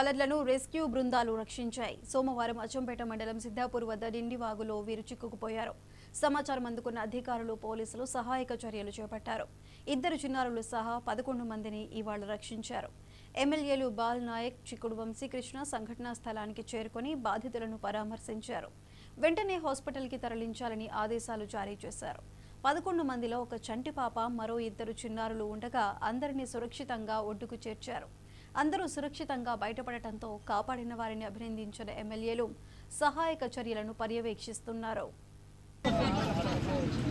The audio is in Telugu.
బాలర్లను రెస్క్యూ బృందాలు రక్షించాయి సోమవారం అచ్చంపేట మండలం సిద్ధాపూర్ వద్ద డిండివాగులో వీరు చిక్కుకుపోయారు సమాచారం అందుకున్న అధికారులు పోలీసులు సహాయక చర్యలు చేపట్టారు ఇద్దరు చిన్నారులు సహా పదకొండు మందిని ఇవాళ రక్షించారు ఎమ్మెల్యేలు బాల్ నాయక్ చిక్కుడు వంశీకృష్ణ సంఘటనా స్థలానికి చేరుకొని బాధితులను పరామర్శించారు వెంటనే హాస్పిటల్కి తరలించాలని ఆదేశాలు జారీ చేశారు పదకొండు మందిలో ఒక చంటి పాప మరో ఇద్దరు చిన్నారులు ఉండగా అందరినీ సురక్షితంగా ఒడ్డుకు చేర్చారు అందరూ సురక్షితంగా బయటపడటంతో కాపాడిన వారిని అభినందించిన ఎమ్మెల్యేలు సహాయక చర్యలను పర్యవేక్షిస్తున్నారు